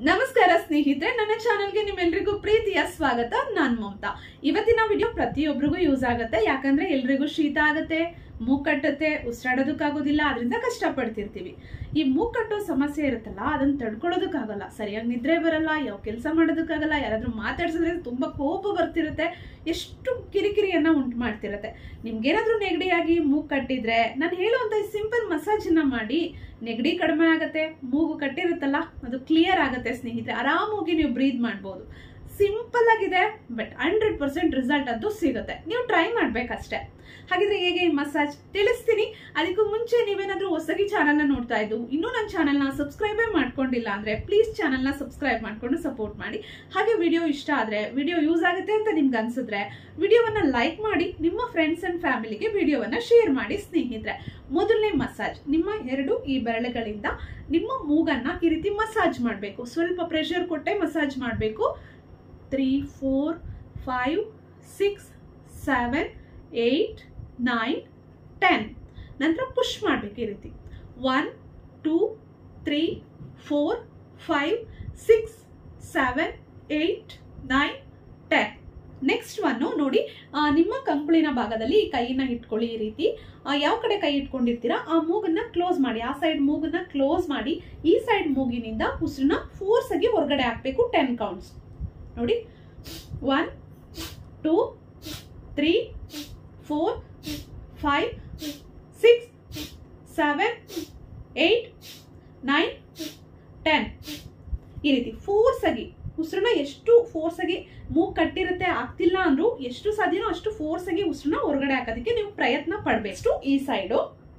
ನಮಸ್ಕಾರ ಸ್ನೇಹಿತರೆ ನನ್ನ ಚಾನೆಲ್ಗೆ ನಿಮ್ಮೆಲ್ರಿಗೂ ಪ್ರೀತಿಯ ಸ್ವಾಗತ ನಾನ್ ಮಮತಾ ಇವತ್ತಿನ ವಿಡಿಯೋ ಪ್ರತಿಯೊಬ್ಬರಿಗೂ ಯೂಸ್ ಆಗುತ್ತೆ ಯಾಕಂದ್ರೆ ಎಲ್ರಿಗೂ ಶೀತ ಆಗುತ್ತೆ ಮೂಗ್ ಕಟ್ಟುತ್ತೆ ಉಸಿರಾಡೋದಕ್ಕಾಗೋದಿಲ್ಲ ಅದರಿಂದ ಕಷ್ಟಪಡ್ತಿರ್ತೀವಿ ಈ ಮೂಗ್ ಕಟ್ಟೋ ಸಮಸ್ಯೆ ಇರುತ್ತಲ್ಲ ಅದನ್ನ ತಡ್ಕೊಳ್ಳೋದಕ್ಕಾಗಲ್ಲ ಸರಿಯಾಗಿ ನಿದ್ರೆ ಬರಲ್ಲ ಯಾವ ಕೆಲಸ ಮಾಡೋದಕ್ಕಾಗಲ್ಲ ಯಾರಾದ್ರೂ ಮಾತಾಡ್ಸಿದ್ರೆ ತುಂಬಾ ಕೋಪ ಬರ್ತಿರುತ್ತೆ ಎಷ್ಟು ಕಿರಿಕಿರಿಯನ್ನ ಉಂಟು ಮಾಡ್ತಿರುತ್ತೆ ನಿಮ್ಗೇನಾದ್ರೂ ನೆಗಡಿಯಾಗಿ ಮೂಗ್ ಕಟ್ಟಿದ್ರೆ ನಾನು ಹೇಳುವಂತ ಸಿಂಪಲ್ ಮಸಾಜನ್ನ ಮಾಡಿ ನೆಗಡಿ ಕಡಿಮೆ ಆಗತ್ತೆ ಮೂಗು ಕಟ್ಟಿರುತ್ತಲ್ಲ ಅದು ಕ್ಲಿಯರ್ ಆಗುತ್ತೆ ಸ್ನೇಹಿತರೆ ಆರಾಮಾಗಿ ನೀವು ಬ್ರೀದ್ ಮಾಡ್ಬೋದು ಸಿಂಪಲ್ ಆಗಿದೆ ಬಟ್ ಹಂಡ್ರೆಡ್ ಪರ್ಸೆಂಟ್ ರಿಸಲ್ಟ್ ಅಂತೂ ಸಿಗುತ್ತೆ ನೀವು ಟ್ರೈ ಮಾಡ್ಬೇಕಷ್ಟೇ ಹಾಗಿದ್ರೆ ಹೇಗೆ ಈ ಮಸಾಜ್ ತಿಳಿಸ್ತೀನಿ ಅದಕ್ಕೂ ಮುಂಚೆ ನೀವೇನಾದ್ರೂ ಹೊಸಗಿ ಚಾನಲ್ನ ನೋಡ್ತಾ ಇದ್ದು ಇನ್ನೂ ನನ್ನ ಚಾನಲ್ನ ಸಬ್ಸ್ಕ್ರೈಬೇ ಮಾಡ್ಕೊಂಡಿಲ್ಲ ಅಂದ್ರೆ ಪ್ಲೀಸ್ ಚಾನಲ್ನ ಸಬ್ಸ್ಕ್ರೈಬ್ ಮಾಡ್ಕೊಂಡು ಸಪೋರ್ಟ್ ಮಾಡಿ ಹಾಗೆ ವಿಡಿಯೋ ಇಷ್ಟ ಆದ್ರೆ ವಿಡಿಯೋ ಯೂಸ್ ಆಗುತ್ತೆ ಅಂತ ನಿಮ್ಗೆ ಅನ್ಸಿದ್ರೆ ವಿಡಿಯೋವನ್ನ ಲೈಕ್ ಮಾಡಿ ನಿಮ್ಮ ಫ್ರೆಂಡ್ಸ್ ಅಂಡ್ ಫ್ಯಾಮಿಲಿಗೆ ವಿಡಿಯೋವನ್ನ ಶೇರ್ ಮಾಡಿ ಸ್ನೇಹಿತರೆ ಮೊದಲನೇ ಮಸಾಜ್ ನಿಮ್ಮ ಎರಡು ಈ ಬೆರಳುಗಳಿಂದ ನಿಮ್ಮ ಮೂಗನ್ನ ಈ ರೀತಿ ಮಸಾಜ್ ಮಾಡಬೇಕು ಸ್ವಲ್ಪ ಪ್ರೆಷರ್ ಕೊಟ್ಟೆ ಮಸಾಜ್ ಮಾಡಬೇಕು three four five six seven eight nine ten ನಂತರ ಪುಷ್ ಮಾಡಬೇಕು ಈ ರೀತಿ one two three four five six seven eight nine ten next one ನೋಡಿ ಆ, ನಿಮ್ಮ ಕಂಕುಳಿನ ಭಾಗದಲ್ಲಿ ಈ ಕೈನ ಇಟ್ಕೊಳ್ಳಿ ಈ ರೀತಿ ಆ, ಯಾವ ಕಡೆ ಕೈ ಇಟ್ಕೊಂಡಿರ್ತೀರಾ ಆ ಮೂಗನ್ನ ಕ್ಲೋಸ್ ಮಾಡಿ ಆ ಸೈಡ್ ಮೂಗನ್ನ ಕ್ಲೋಸ್ ಮಾಡಿ ಈ ಸೈಡ್ ಮೂಗಿನಿಂದ ಉಸಿರನ್ನ ಫೋರ್ಸ್ ಆಗಿ ಹೊರಗಡೆ ಹಾಕ್ಬೇಕು ಟೆನ್ ಕೌಂಟ್ಸ್ ನೋಡಿ one two three four five six seven eight nine ten ಈ ರೀತಿ ಫೋರ್ಸ್ ಆಗಿ ಉಸಿರನ್ನ ಎಷ್ಟು ಫೋರ್ಸ್ ಆಗಿ ಮೂಗ್ ಕಟ್ಟಿರುತ್ತೆ ಆಗ್ತಿಲ್ಲ ಅಂದ್ರೂ ಎಷ್ಟು ಸಾಧ್ಯನೋ ಅಷ್ಟು ಫೋರ್ಸ್ ಆಗಿ ಉಸಿರನ್ನ ಹೊರಗಡೆ ಹಾಕೋದಕ್ಕೆ ನೀವು ಪ್ರಯತ್ನ ಪಡ್ಬೇಕು ಈ side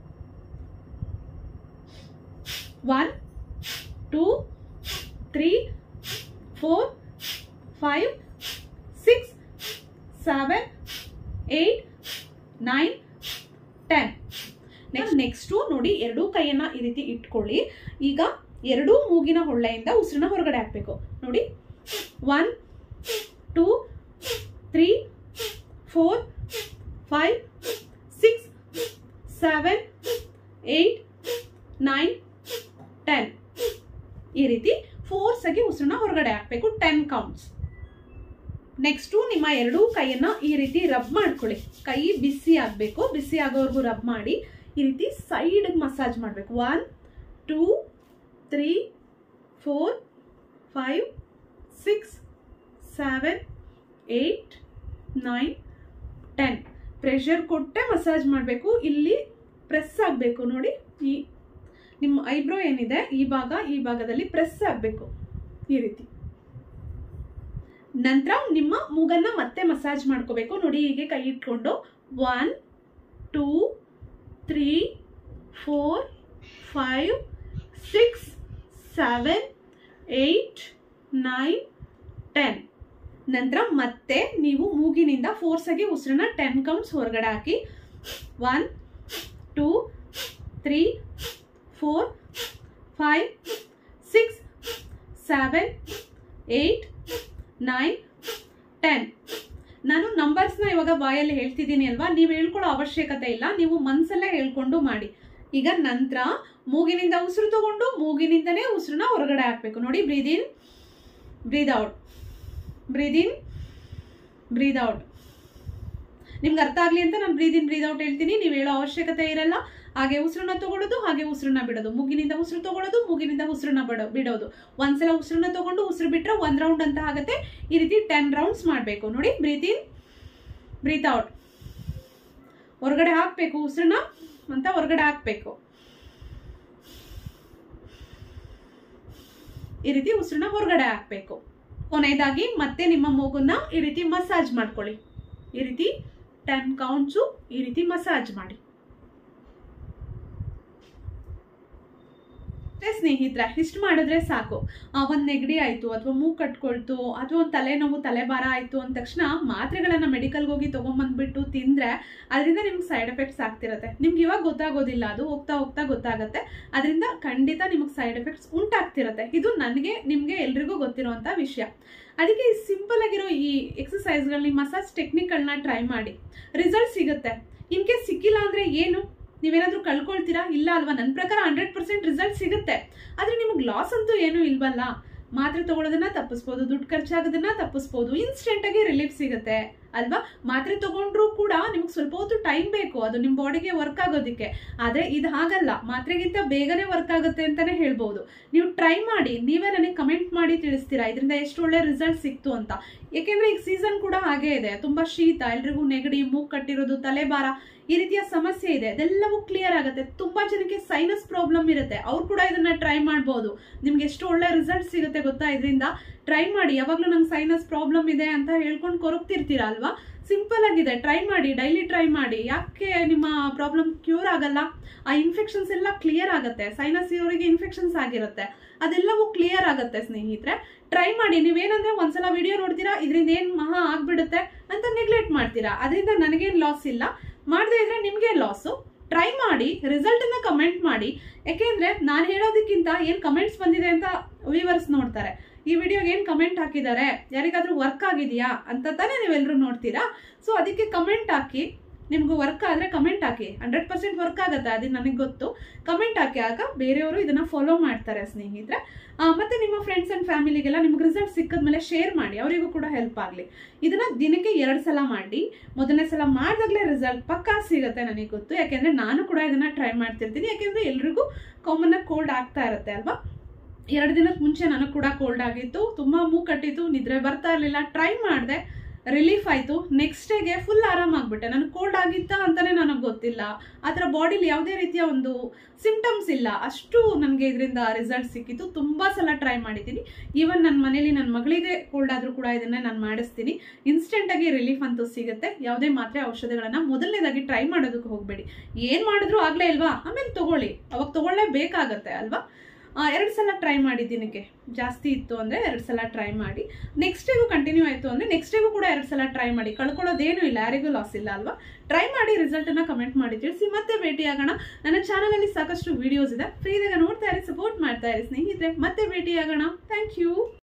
one two three four five six seven eight nine ten next next ನೋಡಿ ಎರಡೂ ಕೈಯನ್ನ ಈ ರೀತಿ ಇಟ್ಕೊಳ್ಳಿ ಈಗ ಎರಡೂ ಮೂಗಿನ ಹೊಳ್ಳೆಯಿಂದ ಉಸಿರನ್ನ ಹೊರಗಡೆ ಹಾಕ್ಬೇಕು ನೋಡಿ one two three four five six seven eight nine ten ಈ ರೀತಿ ಫೋರ್ಸ್ ಆಗಿ ಉಸಿರನ್ನ ಹೊರಗಡೆ ಹಾಕ್ಬೇಕು ಟೆನ್ ಕೌಂಟ್ಸ್ ನೆಕ್ಸ್ಟು ನಿಮ್ಮ ಎರಡೂ ಕೈಯನ್ನ ಈ ರೀತಿ ರಬ್ ಮಾಡ್ಕೊಳ್ಳಿ ಕೈ ಬಿಸಿ ಆಗಬೇಕು ಬಿಸಿ ಆಗೋವರೆಗೂ ರಬ್ ಮಾಡಿ ಈ ರೀತಿ ಸೈಡ್ ಮಸಾಜ್ ಮಾಡಬೇಕು one two three four five six seven eight nine ten pressure ಕೊಟ್ಟೆ ಮಸಾಜ್ ಮಾಡಬೇಕು ಇಲ್ಲಿ ಪ್ರೆಸ್ ಆಗಬೇಕು ನೋಡಿ ಈ ನಿಮ್ಮ ಐಬ್ರೋ ಏನಿದೆ ಈ ಭಾಗ ಈ ಭಾಗದಲ್ಲಿ ಪ್ರೆಸ್ ಆಗಬೇಕು ಈ ರೀತಿ ನಂತರ ನಿಮ್ಮ ಮೂಗನ್ನ ಮತ್ತೆ ಮಸಾಜ್ ಮಾಡ್ಕೋಬೇಕು ನೋಡಿ ಹೀಗೆ ಕೈ ಇಟ್ಕೊಂಡು one two three four five six seven eight nine ten ನಂತರ ಮತ್ತೆ ನೀವು ಮೂಗಿನಿಂದ ಫೋರ್ಸ್ ಆಗಿ ಉಸಿರನ್ನ ಟೆನ್ ಕೌಂಟ್ಸ್ ಹೊರಗಡೆ ಹಾಕಿ one two three four five six seven eight nine ten ನಾನು ನಂಬರ್ಸ್ನ ಇವಾಗ ಬಾಯಲ್ಲಿ ಹೇಳ್ತಿದ್ದೀನಿ ಅಲ್ವಾ ನೀವು ಹೇಳ್ಕೊಳ್ಳೋ ಅವಶ್ಯಕತೆ ಇಲ್ಲ ನೀವು ಮನ್ಸಲ್ಲೇ ಹೇಳ್ಕೊಂಡು ಮಾಡಿ ಈಗ ನಂತರ ಮೂಗಿನಿಂದ ಉಸಿರು ತಗೊಂಡು ಮೂಗಿನಿಂದನೇ ಉಸಿರನ್ನ ಹೊರಗಡೆ ಹಾಕ್ಬೇಕು ನೋಡಿ ಬ್ರೀದ್ ಇನ್ ಬ್ರೀದ್ ಔಟ್ ಬ್ರೀದ್ ಇನ್ ಬ್ರೀದ್ ಔಟ್ ನಿಮ್ಗೆ ಅರ್ಥ ಆಗಲಿ ಅಂತ ನಾನು ಬ್ರೀದ್ ಇನ್ ಬ್ರೀದ್ ಔಟ್ ಹೇಳ್ತೀನಿ ನೀವು ಹೇಳೋ ಅವಶ್ಯಕತೆ ಇರಲ್ಲ ಹಾಗೆ ಉಸಿರನ್ನ ತಗೊಳ್ಳೋದು ಹಾಗೆ ಉಸಿರನ್ನ ಬಿಡೋದು ಮೂಗಿನಿಂದ ಉಸಿರು ತಗೊಳ್ಳೋದು ಮೂಗಿನಿಂದ ಉಸಿರನ್ನ ಬಿಡೋ ಬಿಡೋದು ಒಂದ್ಸಲ ಉಸಿರನ್ನ ತಗೊಂಡು ಉಸಿರು ಬಿಟ್ರೆ ಒಂದ್ ರೌಂಡ್ ಅಂತ ಆಗುತ್ತೆ ಈ ರೀತಿ ಟೆನ್ ರೌಂಡ್ಸ್ ಮಾಡಬೇಕು ನೋಡಿ ಬ್ರೀತ್ ಇನ್ ಬ್ರೀತ್ ಔಟ್ ಹೊರಗಡೆ ಹಾಕ್ಬೇಕು ಉಸಿರನ್ನ ಅಂತ ಹೊರಗಡೆ ಹಾಕ್ಬೇಕು ಈ ರೀತಿ ಉಸಿರನ್ನ ಹೊರಗಡೆ ಹಾಕ್ಬೇಕು ಕೊನೆಯದಾಗಿ ಮತ್ತೆ ನಿಮ್ಮ ಮೂಗನ್ನ ಈ ರೀತಿ ಮಸಾಜ್ ಮಾಡ್ಕೊಳ್ಳಿ ಈ ರೀತಿ ಟೆನ್ ಕೌಂಟ್ಸು ಈ ರೀತಿ ಮಸಾಜ್ ಮಾಡಿ ಅಷ್ಟೇ ಸ್ನೇಹಿತರೆ ಇಷ್ಟು ಮಾಡಿದ್ರೆ ಸಾಕು ಆ, ಒಂದ್ ನೆಗಡಿ ಆಯ್ತು ಅಥವಾ ಮೂಗ್ ಕಟ್ಕೊಳ್ತು ಅಥವಾ ಒಂದು ತಲೆನೋವು ತಲೆಭಾರ ಆಯ್ತು ಅಂದ ತಕ್ಷಣ ಮಾತ್ರೆಗಳನ್ನ ಮೆಡಿಕಲ್ಗೆ ಹೋಗಿ ತಗೊಂಬಂದ್ಬಿಟ್ಟು ತಿಂದ್ರೆ ಅದರಿಂದ ನಿಮ್ಗೆ ಸೈಡ್ ಎಫೆಕ್ಟ್ಸ್ ಆಗ್ತಿರತ್ತೆ ನಿಮ್ಗೆ ಇವಾಗ ಗೊತ್ತಾಗೋದಿಲ್ಲ ಅದು ಹೋಗ್ತಾ ಹೋಗ್ತಾ ಗೊತ್ತಾಗತ್ತೆ ಅದರಿಂದ ಖಂಡಿತ ನಿಮಗೆ ಸೈಡ್ ಎಫೆಕ್ಟ್ಸ್ ಉಂಟಾಗ್ತಿರತ್ತೆ ಇದು ನನಗೆ ನಿಮಗೆ ಎಲ್ರಿಗೂ ಗೊತ್ತಿರುವಂತ ವಿಷಯ ಅದಕ್ಕೆ ಈ ಸಿಂಪಲ್ ಆಗಿರೋ ಈ ಎಕ್ಸಸೈಸ್ಗಳನ್ನ ಮಸಾಜ್ ಟೆಕ್ನಿಕ್ಗಳನ್ನ ಟ್ರೈ ಮಾಡಿ ರಿಸಲ್ಟ್ ಸಿಗುತ್ತೆ ಇನ್ ಕೇಸ್ ಸಿಕ್ಕಿಲ್ಲ ಅಂದ್ರೆ ಏನು ನೀವೇನಾದ್ರೂ ಕಳ್ಕೊಳ್ತೀರಾ ಇಲ್ಲ ಅಲ್ವಾ ನನ್ನ ಪ್ರಕಾರ ಹಂಡ್ರೆಡ್ ಪರ್ಸೆಂಟ್ ರಿಸಲ್ಟ್ ಸಿಗುತ್ತೆ ಆದ್ರೆ ನಿಮಗೆ ಲಾಸ್ ಅಂತೂ ಏನೂ ಇಲ್ವಲ್ಲ ಮಾತ್ರೆ ತಗೊಳ್ಳೋದನ್ನ ತಪ್ಪಿಸ್ಬೋದು ದುಡ್ಡು ಖರ್ಚಾಗೋದನ್ನ ತಪ್ಪಿಸ್ಬೋದು ಇನ್ಸ್ಟೆಂಟ್ ಆಗಿ ರಿಲೀಫ್ ಸಿಗುತ್ತೆ ಅಲ್ವಾ ಮಾತ್ರೆ ತಗೊಂಡ್ರೂ ಕೂಡ ನಿಮ್ಗೆ ಸ್ವಲ್ಪ ಹೊತ್ತು ಟೈಮ್ ಬೇಕು ಅದು ನಿಮ್ಮ ಬಾಡಿಗೆ ವರ್ಕ್ ಆಗೋದಕ್ಕೆ ಆದ್ರೆ ಇದು ಹಾಗಲ್ಲ ಮಾತ್ರೆಗಿಂತ ಬೇಗನೆ ವರ್ಕ್ ಆಗುತ್ತೆ ಅಂತಾನೆ ಹೇಳ್ಬೋದು ನೀವು ಟ್ರೈ ಮಾಡಿ ನೀವೇ ನನಗೆ ಕಮೆಂಟ್ ಮಾಡಿ ತಿಳಿಸ್ತೀರಾ ಇದರಿಂದ ಎಷ್ಟು ಒಳ್ಳೆ ರಿಸಲ್ಟ್ ಸಿಕ್ತು ಅಂತ ಯಾಕೆಂದ್ರೆ ಈಗ ಸೀಸನ್ ಕೂಡ ಹಾಗೆ ಇದೆ ತುಂಬಾ ಶೀತ ಎಲ್ರಿಗೂ ನೆಗಡಿ ಮೂಗ್ ಕಟ್ಟಿರೋದು ತಲೆಭಾರ ಈ ರೀತಿಯ ಸಮಸ್ಯೆ ಇದೆ ಅದೆಲ್ಲವೂ ಕ್ಲಿಯರ್ ಆಗುತ್ತೆ ತುಂಬಾ ಜನಕ್ಕೆ ಸೈನಸ್ ಪ್ರಾಬ್ಲಮ್ ಇರುತ್ತೆ ಅವ್ರು ಕೂಡ ಇದನ್ನ ಟ್ರೈ ಮಾಡ್ಬೋದು ನಿಮ್ಗೆ ಎಷ್ಟು ಒಳ್ಳೆ ರಿಸಲ್ಟ್ ಸಿಗುತ್ತೆ ಗೊತ್ತಾ ಇದರಿಂದ ಟ್ರೈ ಮಾಡಿ ಯಾವಾಗ್ಲೂ ನಂಗೆ ಸೈನಸ್ ಪ್ರಾಬ್ಲಮ್ ಇದೆ ಅಂತ ಹೇಳ್ಕೊಂಡು ಕೊರಗ್ತಿರ್ತೀರಾ ಅಲ್ವಾ ಸಿಂಪಲ್ ಆಗಿದೆ ಟ್ರೈ ಮಾಡಿ ಡೈಲಿ ಟ್ರೈ ಮಾಡಿ ಯಾಕೆ ನಿಮ್ಮ ಪ್ರಾಬ್ಲಮ್ ಕ್ಯೂರ್ ಆಗಲ್ಲ ಆ ಇನ್ಫೆಕ್ಷನ್ಸ್ ಎಲ್ಲ ಕ್ಲಿಯರ್ ಆಗುತ್ತೆ ಸೈನಸ್ ಇರೋರಿಗೆ ಇನ್ಫೆಕ್ಷನ್ಸ್ ಆಗಿರುತ್ತೆ ಅದೆಲ್ಲವೂ ಕ್ಲಿಯರ್ ಆಗುತ್ತೆ ಸ್ನೇಹಿತರೆ ಟ್ರೈ ಮಾಡಿ ನೀವೇನಂದ್ರೆ ಒಂದ್ಸಲ ವಿಡಿಯೋ ನೋಡ್ತೀರಾ ಇದರಿಂದ ಏನ್ ಮಹಾ ಆಗ್ಬಿಡುತ್ತೆ ಅಂತ ನೆಗ್ಲೆಕ್ಟ್ ಮಾಡ್ತೀರಾ ಅದರಿಂದ ನನಗೇನ್ ಲಾಸ್ ಇಲ್ಲ ಮಾಡದೇ ಇದ್ರೆ ನಿಮ್ಗೆ ಲಾಸು ಟ್ರೈ ಮಾಡಿ ರಿಸಲ್ಟ್ ಅನ್ನ ಕಮೆಂಟ್ ಮಾಡಿ ಯಾಕೆಂದ್ರೆ ನಾನು ಹೇಳೋದಕ್ಕಿಂತ ಏನ್ ಕಮೆಂಟ್ಸ್ ಬಂದಿದೆ ಅಂತ ವ್ಯೂವರ್ಸ್ ನೋಡ್ತಾರೆ ಈ ವಿಡಿಯೋಗೆ ಏನ್ ಕಮೆಂಟ್ ಹಾಕಿದ್ದಾರೆ ಯಾರಿಗಾದ್ರೂ ವರ್ಕ್ ಆಗಿದೆಯಾ ಅಂತ ತಾನೇ ನೀವೆಲ್ಲರೂ ನೋಡ್ತೀರಾ ಸೊ ಅದಕ್ಕೆ ಕಮೆಂಟ್ ಹಾಕಿ ನಿಮ್ಗೆ ವರ್ಕ್ ಆದ್ರೆ ಕಮೆಂಟ್ ಹಾಕಿ ಹಂಡ್ರೆಡ್ ಪರ್ಸೆಂಟ್ ವರ್ಕ್ ಆಗುತ್ತೆ ಅದು ನನಗೆ ಗೊತ್ತು ಕಮೆಂಟ್ ಹಾಕಿ ಆಗ ಬೇರೆಯವರು ಇದನ್ನ ಫಾಲೋ ಮಾಡ್ತಾರೆ ಸ್ನೇಹಿತರೆ ಆ, ಮತ್ತೆ ನಿಮ್ಮ ಫ್ರೆಂಡ್ಸ್ ಅಂಡ್ ಫ್ಯಾಮಿಲಿಗೆಲ್ಲ ನಿಮ್ಗೆ ರಿಸಲ್ಟ್ ಸಿಕ್ಕಿದ್ಮೇಲೆ ಶೇರ್ ಮಾಡಿ ಅವರಿಗೂ ಕೂಡ ಹೆಲ್ಪ್ ಆಗಲಿ ಇದನ್ನ ದಿನಕ್ಕೆ ಎರಡು ಸಲ ಮಾಡಿ ಮೊದಲನೇ ಸಲ ಮಾಡಿದಾಗಲೇ ರಿಸಲ್ಟ್ ಪಕ್ಕಾ ಸಿಗುತ್ತೆ ನನಗೆ ಗೊತ್ತು ಯಾಕೆಂದ್ರೆ ನಾನು ಕೂಡ ಇದನ್ನ ಟ್ರೈ ಮಾಡ್ತಿರ್ತೀನಿ ಯಾಕೆಂದ್ರೆ ಎಲ್ರಿಗೂ ಕಾಮನ್ ಆಗಿ ಕೋಲ್ಡ್ ಆಗ್ತಾ ಇರುತ್ತೆ ಅಲ್ವಾ ಎರಡು ದಿನಕ್ಕೆ ಮುಂಚೆ ನನಗೆ ಕೂಡ ಕೋಲ್ಡ್ ಆಗಿತ್ತು ತುಂಬಾ ಮೂಗ್ ಕಟ್ಟಿತ್ತು ನಿದ್ರೆ ಬರ್ತಾ ಇರಲಿಲ್ಲ ಟ್ರೈ ಮಾಡಿದೆ ರಿಲೀಫ್ ಆಯ್ತು ನೆಕ್ಸ್ಟ್ ಡೇಗೆ ಫುಲ್ ಆರಾಮಾಗ್ಬಿಟ್ಟೆ ನನಗೆ ಕೋಲ್ಡ್ ಆಗಿತ್ತಾ ಅಂತಾನೆ ನನಗೆ ಗೊತ್ತಿಲ್ಲ ಆ ಥರ ಬಾಡಿಲಿ ಯಾವುದೇ ರೀತಿಯ ಒಂದು ಸಿಂಟಮ್ಸ್ ಇಲ್ಲ ಅಷ್ಟು ನನಗೆ ಇದರಿಂದ ರಿಸಲ್ಟ್ ಸಿಕ್ಕಿತ್ತು ತುಂಬಾ ಸಲ ಟ್ರೈ ಮಾಡಿದ್ದೀನಿ ಈವನ್ ನನ್ನ ಮನೇಲಿ ನನ್ನ ಮಗಳಿಗೆ ಕೋಲ್ಡ್ ಆದ್ರೂ ಕೂಡ ಇದನ್ನ ನಾನು ಮಾಡಿಸ್ತೀನಿ ಇನ್ಸ್ಟೆಂಟ್ ಆಗಿ ರಿಲೀಫ್ ಅಂತೂ ಸಿಗುತ್ತೆ ಯಾವುದೇ ಮಾತ್ರೆ ಔಷಧಿಗಳನ್ನ ಮೊದಲನೇದಾಗಿ ಟ್ರೈ ಮಾಡೋದಕ್ಕೆ ಹೋಗಬೇಡಿ ಏನ್ ಮಾಡಿದ್ರು ಆಗ್ಲೇ ಇಲ್ವಾ ಆಮೇಲೆ ತಗೊಳ್ಳಿ ಅವಾಗ ತಗೊಳ್ಳೇಬೇಕಾಗತ್ತೆ ಅಲ್ವಾ ಎರಡು ಸಲ ಟ್ರೈ ಮಾಡಿ ದಿನಕ್ಕೆ ಜಾಸ್ತಿ ಇತ್ತು ಅಂದರೆ ಎರಡು ಸಲ ಟ್ರೈ ಮಾಡಿ ನೆಕ್ಸ್ಟ್ ಡೇಗೂ ಕಂಟಿನ್ಯೂ ಆಯಿತು ಅಂದರೆ ನೆಕ್ಸ್ಟ್ ಡೇಗೂ ಕೂಡ ಎರಡು ಸಲ ಟ್ರೈ ಮಾಡಿ ಕಳ್ಕೊಳ್ಳೋದೇನು ಇಲ್ಲ ಯಾರಿಗೂ ಲಾಸ್ ಇಲ್ಲ ಅಲ್ವಾ ಟ್ರೈ ಮಾಡಿ ರಿಸಲ್ಟನ್ನು ಕಮೆಂಟ್ ಮಾಡಿ ತಿಳಿಸಿ ಮತ್ತೆ ಭೇಟಿ ಆಗೋಣ ನನ್ನ ಚಾನಲಲ್ಲಿ ಸಾಕಷ್ಟು ವಿಡಿಯೋಸ್ ಇದೆ ಫ್ರೀದಾಗ ನೋಡ್ತಾ ಇರಿ ಸಪೋರ್ಟ್ ಮಾಡ್ತಾ ಇರಿ ಸ್ನೇಹಿತರೆ ಮತ್ತೆ ಭೇಟಿ ಆಗೋಣ ಥ್ಯಾಂಕ್ ಯು